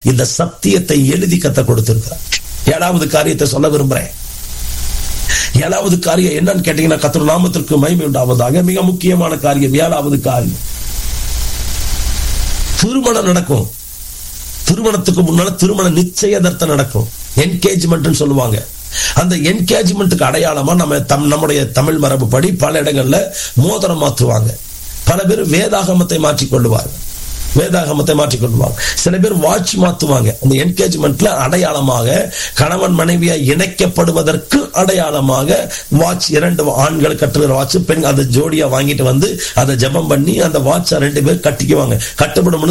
இந்த சத்தியத்தை எழுதி கத்த கொடுத்திருக்கிறார் ஏழாவது காரியத்தை சொல்ல விரும்புறேன் ஏழாவது காரியம் என்னன்னு கேட்டீங்கன்னா கத்தர் நாமத்திற்கு மகிமை உண்டாவதாக மிக முக்கியமான காரியம் ஏழாவது காரியம் திருமணம் நடக்கும் திருமணத்துக்கு முன்னால திருமண நிச்சயதார்த்தம் நடக்கும் என்கேஜ்மெண்ட் சொல்லுவாங்க அந்த என்கேஜ்மெண்ட்டுக்கு அடையாளமா நம்ம தம் நம்முடைய தமிழ் மரபுப்படி பல இடங்கள்ல மோதிரம் மாற்றுவாங்க பல பேர் வேதாகமத்தை மாற்றிக் கொள்ளுவார்கள் வேதாகமத்தை மாற்றிக் கொள்வாங்க சில பேர் வாட்ச் மாத்துவாங்க அந்த என்கேஜ்மெண்ட்ல அடையாளமாக கணவன் மனைவியா இணைக்கப்படுவதற்கு அடையாளமாக வாட்ச் இரண்டு ஆண்கள் கட்டுகிற வாட்ச் பெண் அதை ஜோடியா வாங்கிட்டு வந்து அதை ஜெபம் பண்ணி அந்த வாட்சை ரெண்டு பேர் கட்டிக்குவாங்க கட்டுப்படும்